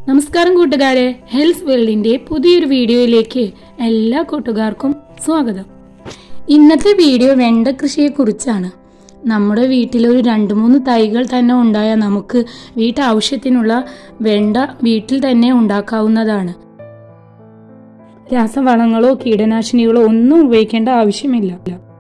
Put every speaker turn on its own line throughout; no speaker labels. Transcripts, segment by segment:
നമസ്കാരം കൂട്ടുകാരെ ഹെൽത്ത് വേൾഡിന്റെ പുതിയൊരു വീഡിയോയിലേക്ക് എല്ലാ കൂട്ടുകാർക്കും സ്വാഗതം ഇന്നത്തെ വീഡിയോ വെണ്ട കൃഷിയെ കുറിച്ചാണ് നമ്മുടെ വീട്ടിൽ ഒരു രണ്ട് മൂന്ന് തൈകൾ തന്നെ ഉണ്ടായാൽ നമുക്ക് വീട്ടാവശ്യത്തിനുള്ള വെണ്ട വീട്ടിൽ തന്നെ ഉണ്ടാക്കാവുന്നതാണ് രാസവളങ്ങളോ കീടനാശിനികളോ ഒന്നും ഉപയോഗിക്കേണ്ട ആവശ്യമില്ല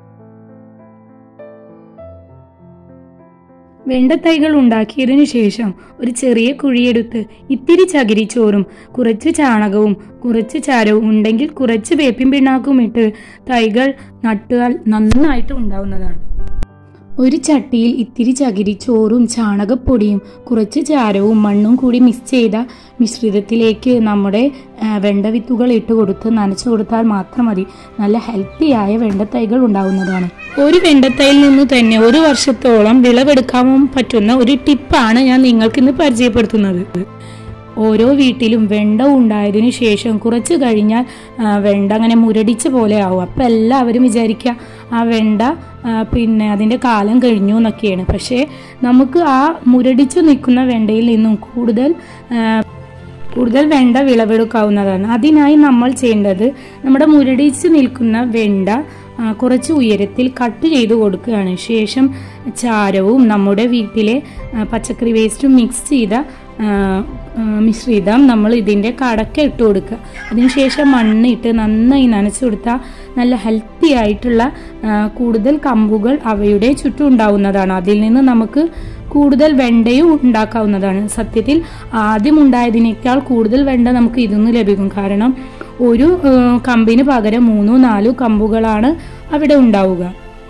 വെണ്ടത്തൈകൾ ഉണ്ടാക്കിയതിനു ശേഷം ഒരു ചെറിയ കുഴിയെടുത്ത് ഇത്തിരി ചകിരിച്ചോറും കുറച്ച് ചാണകവും കുറച്ച് ചാരവും ഉണ്ടെങ്കിൽ കുറച്ച് വേപ്പിൻ പിണ്ണാക്കും ഇട്ട് തൈകൾ നട്ടാൽ നന്നായിട്ട് ഉണ്ടാവുന്നതാണ് ഒരു ചട്ടിയിൽ ഇത്തിരി ചകിരിച്ചോറും ചാണകപ്പൊടിയും കുറച്ച് ചാരവും മണ്ണും കൂടി മിക്സ് ചെയ്ത മിശ്രിതത്തിലേക്ക് നമ്മുടെ ആ, വെണ്ടവിത്തുകൾ ഇട്ട് കൊടുത്ത് നനച്ചു കൊടുത്താൽ മാത്രം മതി നല്ല ഹെൽത്തിയായ വെണ്ടത്തൈകൾ ഉണ്ടാവുന്നതാണ് ഒരു വെണ്ടത്തൈയിൽ നിന്ന് തന്നെ ഒരു വർഷത്തോളം വിളവെടുക്കാൻ പറ്റുന്ന ഒരു ടിപ്പാണ് ഞാൻ നിങ്ങൾക്കിന്ന് പരിചയപ്പെടുത്തുന്നത് ഓരോ വീട്ടിലും വെണ്ട ഉണ്ടായതിനു ശേഷം കുറച്ച് കഴിഞ്ഞാൽ ആ, വെണ്ട അങ്ങനെ മുരടിച്ച പോലെ ആവും അപ്പം എല്ലാവരും വിചാരിക്കുക ആ വെണ്ട ആ, പിന്നെ അതിൻ്റെ കാലം കഴിഞ്ഞു എന്നൊക്കെയാണ് പക്ഷേ നമുക്ക് ആ മുരടിച്ചു നിൽക്കുന്ന വെണ്ടയിൽ നിന്നും കൂടുതൽ ആ, കൂടുതൽ വെണ്ട വിളവെടുക്കാവുന്നതാണ് അതിനായി നമ്മൾ ചെയ്യേണ്ടത് നമ്മുടെ മുരടിച്ച് നിൽക്കുന്ന വെണ്ട ആ, കുറച്ച് ഉയരത്തിൽ കട്ട് ചെയ്ത് കൊടുക്കുകയാണ് ശേഷം ചാരവും നമ്മുടെ വീട്ടിലെ ആ, പച്ചക്കറി വേസ്റ്റും മിക്സ് ചെയ്ത ആ, ആ, മിശ്രിതം നമ്മൾ ഇതിൻ്റെ കടക്ക ഇട്ട് കൊടുക്കുക അതിനുശേഷം മണ്ണിട്ട് നന്നായി നനച്ചു കൊടുത്താൽ നല്ല ഹെൽത്തി ആയിട്ടുള്ള ആ, കൂടുതൽ കമ്പുകൾ അവയുടെ ചുറ്റും ഉണ്ടാവുന്നതാണ് അതിൽ നിന്ന് നമുക്ക് കൂടുതൽ വെണ്ടയും ഉണ്ടാക്കാവുന്നതാണ് സത്യത്തിൽ ആദ്യം ഉണ്ടായതിനേക്കാൾ കൂടുതൽ വെണ്ട നമുക്ക് ഇതിന്ന് ലഭിക്കും കാരണം ഒരു ആ, കമ്പിന് പകരം മൂന്നോ നാലോ കമ്പുകളാണ് അവിടെ ഉണ്ടാവുക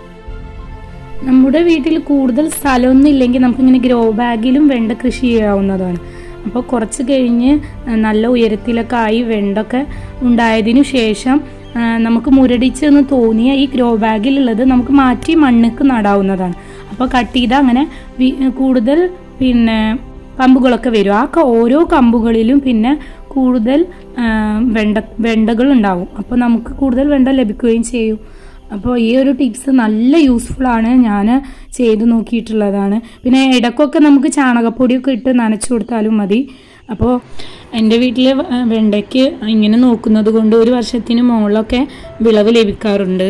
നമ്മുടെ വീട്ടിൽ കൂടുതൽ സ്ഥലമൊന്നും ഇല്ലെങ്കിൽ നമുക്കിങ്ങനെ ഗ്രോ ബാഗിലും വെണ്ട കൃഷി ചെയ്യാവുന്നതാണ് അപ്പോൾ കുറച്ച് കഴിഞ്ഞ് നല്ല ഉയരത്തിലൊക്കെ ആയി വെണ്ടൊക്കെ ഉണ്ടായതിനു ശേഷം ആ, നമുക്ക് മുരടിച്ച് എന്ന് തോന്നിയ ഈ ഗ്രോ ബാഗിലുള്ളത് നമുക്ക് മാറ്റി മണ്ണിക്ക് നടാവുന്നതാണ് അപ്പോൾ കട്ട് ചെയ്ത് അങ്ങനെ വി- കൂടുതൽ പിന്നെ കമ്പുകളൊക്കെ വരും ആ ക- ഓരോ കമ്പുകളിലും പിന്നെ കൂടുതൽ ആ, വെണ്ട വെണ്ടകൾ ഉണ്ടാവും അപ്പോൾ നമുക്ക് കൂടുതൽ വെണ്ട ലഭിക്കുകയും ചെയ്യും അപ്പോൾ ഈ ഒരു ടിപ്സ് നല്ല യൂസ്ഫുൾ ആണ് ഞാൻ ചെയ്ത് നോക്കിയിട്ടുള്ളതാണ് പിന്നെ ഇടയ്ക്കൊക്കെ നമുക്ക് ചാണകപ്പൊടിയൊക്കെ ഇട്ട് നനച്ചു കൊടുത്താലും മതി അപ്പോൾ എൻ്റെ വീട്ടിലെ വ- വെണ്ടയ്ക്ക് ഇങ്ങനെ നോക്കുന്നത് കൊണ്ട് ഒരു വർഷത്തിന് മുകളിലൊക്കെ വിളവ് ലഭിക്കാറുണ്ട്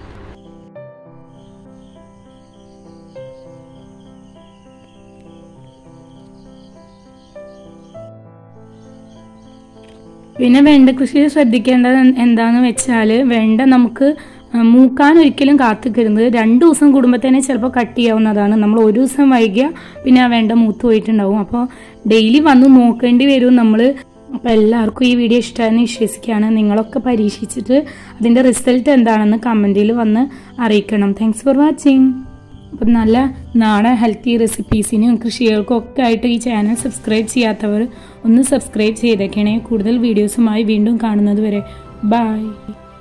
പിന്നെ വെണ്ട കൃഷി ശ്രദ്ധിക്കേണ്ടത് എൻ- എന്താന്ന് വെച്ചാൽ വെണ്ട നമുക്ക് ആ, മൂക്കാൻ ഒരിക്കലും കാത്തിക്കരുത് രണ്ട് ദിവസം കൂടുമ്പോൾ തന്നെ ചിലപ്പോൾ കട്ട് ചെയ്യാവുന്നതാണ് നമ്മൾ ഒരു ദിവസം വൈകിയ പിന്നെ ആ വെണ്ട മൂത്ത് പോയിട്ടുണ്ടാവും അപ്പോൾ ഡെയിലി വന്ന് നോക്കേണ്ടി വരും നമ്മൾ അപ്പോൾ എല്ലാവർക്കും ഈ വീഡിയോ ഇഷ്ടമായെന്ന് വിശ്വസിക്കുകയാണ് നിങ്ങളൊക്കെ പരീക്ഷിച്ചിട്ട് അതിൻ്റെ റിസൾട്ട് എന്താണെന്ന് കമൻറ്റിൽ വന്ന് അറിയിക്കണം താങ്ക്സ് ഫോർ വാച്ചിങ് അപ്പം നല്ല നാടൻ ഹെൽത്തി റെസിപ്പീസിനും കൃഷികൾക്കും ഒക്കെ ആയിട്ട് ഈ ചാനൽ സബ്സ്ക്രൈബ് ചെയ്യാത്തവർ ഒന്ന് സബ്സ്ക്രൈബ് ചെയ്തേക്കണേ കൂടുതൽ വീഡിയോസുമായി വീണ്ടും കാണുന്നത് വരെ ബൈ